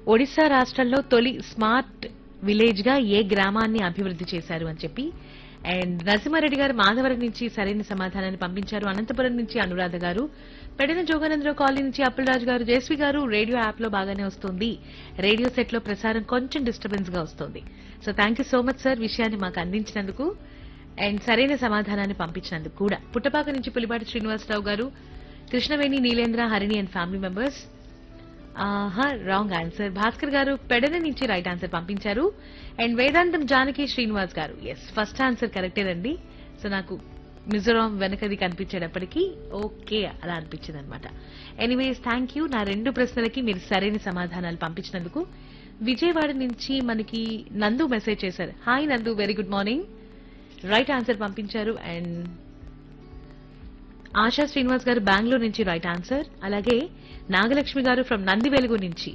ఒడిశా రాష్ట్రంలో తొలి smart village గా ఏ గ్రామాన్ని అభివృద్ధి చేశారు అని చెప్పి అండ్ నరసింహారెడ్డి గారు మాధవరం నుంచి సరైన సమాధానాన్ని పంపించారు అనంతపురం నుంచి అనురాధ గారు పెడిన జోగానందరావు కాలనీ నుంచి అప్పులరాజు గారు జేస్వి గారు రేడియో యాప్ లో బాగానే వస్తుంది రేడియో సెట్ లో ప్రసారం కొంచెం డిస్టర్బెన్స్ గా వస్తుంది so thank you so much sir విషయాన్ని మాకు అందించినందుకు అండ్ సరైన సమాధానాన్ని పంపించినందుకు కూడా పుట్టపాక నుంచి Pulipati Srinivasarao garu Krishnaveni Neelendra Harini and family members ఆహా రాంగ్ ఆన్సర్ భాస్కర్ గారు పెడన నుంచి రైట్ ఆన్సర్ పంపించారు అండ్ వేదాంతం Janaki Srinivas garu yes first answer కరెక్టేనండి సో నాకు మిజోరాం వెనకది కనిపించేటప్పటికీ ఓకే అలా అనిపించింది అనమాట ఎనీవేస్ థ్యాంక్ యూ నా రెండు ప్రశ్నలకి మీరు సరైన సమాధానాలు పంపించినందుకు విజయవాడ నుంచి మనకి నందు మెసేజ్ చేశారు hi Nandu very good morning right answer పంపించారు అండ్ ఆశా శ్రీనివాస్ గారు బెంగళూరు నుంచి రైట్ ఆన్సర్ అలాగే నాగలక్ష్మి గారు ఫ్రమ్ నందివెలుగు నుంచి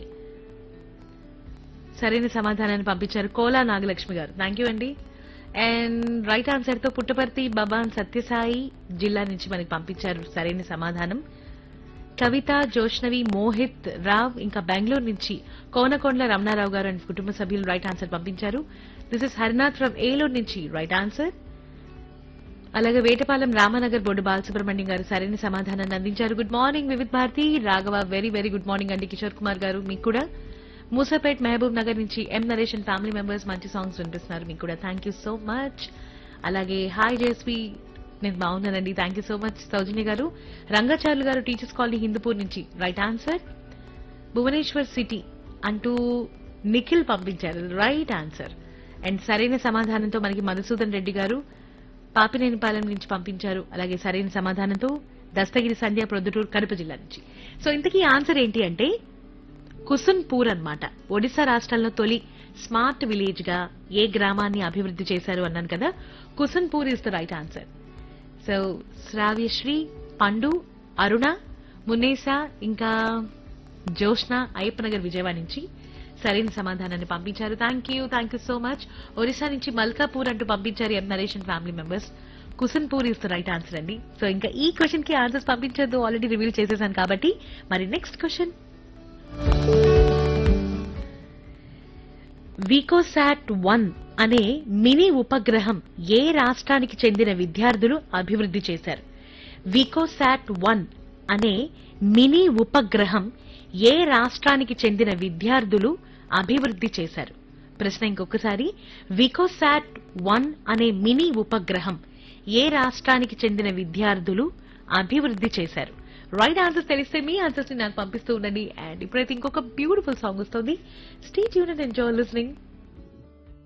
సరైన సమాధానాన్ని పంపించారు కోలా నాగలక్ష్మి గారు థ్యాంక్ యూ అండి అండ్ రైట్ ఆన్సర్ తో పుట్టపర్తి బబాన్ సత్యసాయి జిల్లా నుంచి మనకి పంపించారు సరైన సమాధానం కవిత జోష్నవి మోహిత్ రావ్ ఇంకా బెంగళూరు నుంచి కోనకొండల రమణారావు గారు అండ్ కుటుంబ సభ్యులు రైట్ ఆన్సర్ పంపించారు this is Harinath from Eluru నుంచి రైట్ ఆన్సర్ అలాగే వేటపాలెం రామనగర్ బోర్డు బాలసుబ్రహ్మణ్యం గారు సరైన సమాధానాన్ని అందించారు good morning Vividh Bharati Raghava very very good morning అండి కిషోర్ కుమార్ గారు మీకు కూడా మూసాపేట్ మహబూబ్ నగర్ నుంచి M Naresh and family members మంచి సాంగ్స్ వినిపిస్తున్నారు మీకు కూడా థ్యాంక్ యూ సో మచ్ అలాగే హాయ్ జేస్వి నేను బాగున్నానండి thank you so much Soujanya garu Rangacharyulu గారు టీచర్స్ కాలనీ హిందూపూర్ నుంచి రైట్ ఆన్సర్ భువనేశ్వర్ సిటీ అంటూ నిఖిల్ పంపించారు రైట్ ఆన్సర్ అండ్ సరైన సమాధానంతో మనకి మధుసూదన్ రెడ్డి గారు పాపినేనిపాలెం నుంచి పంపించారు అలాగే సరైన సమాధానంతో దస్తగిరి సంధ్య ప్రొద్దుటూరు కడప జిల్లా నుంచి సో ఇంతకీ ఆన్సర్ ఏంటి అంటే కుసున్పూర్ అన్నమాట ఒడిశా రాష్ట్రంలో తొలి స్మార్ట్ విలేజ్ గా ఏ గ్రామాన్ని అభివృద్ధి చేశారు అన్నాను కదా Kusunpur is the right answer so Sravyasri Pandu Aruna మున్నేసా ఇంకా జోష్న అయ్యప్పనగర్ విజయవాడ నుంచి సరైన సమాధానాన్ని పంపించారు thank you thank you so much Orissa నుంచి మల్కాపూర్ అంటూ పంపించారు M Naresh and family members Kusunpur is the right answer అండి సో ఇంకా ఈ క్వశ్చన్ కి ఆన్సర్స్ పంపించద్దు ఆల్రెడీ రివీల్ చేసేసాను కాబట్టి మరి నెక్స్ట్ క్వశ్చన్ వికోసాట్ వన్ అనే మినీ ఉపగ్రహం ఏ రాష్ట్రానికి చెందిన విద్యార్థులు అభివృద్ధి చేశారు వికోసాట్ వన్ అనే మినీ ఉపగ్రహం ఏ రాష్ట్రానికి చెందిన విద్యార్థులు అభివృద్ధి చేశారు ప్రశ్న ఇంకొకసారి వికోసాట్ వన్ అనే మినీ ఉపగ్రహం ఏ రాష్ట్రానికి చెందిన విద్యార్థులు అభివృద్ధి చేశారు రైట్ ఆన్సర్స్ తెలిస్తే మీ ఆన్సర్స్ ని నాకు పంపిస్తూ ఉండండి అండ్ ఇప్పుడైతే ఇంకొక బ్యూటిఫుల్ సాంగ్ వస్తుంది stay tune and enjoy listening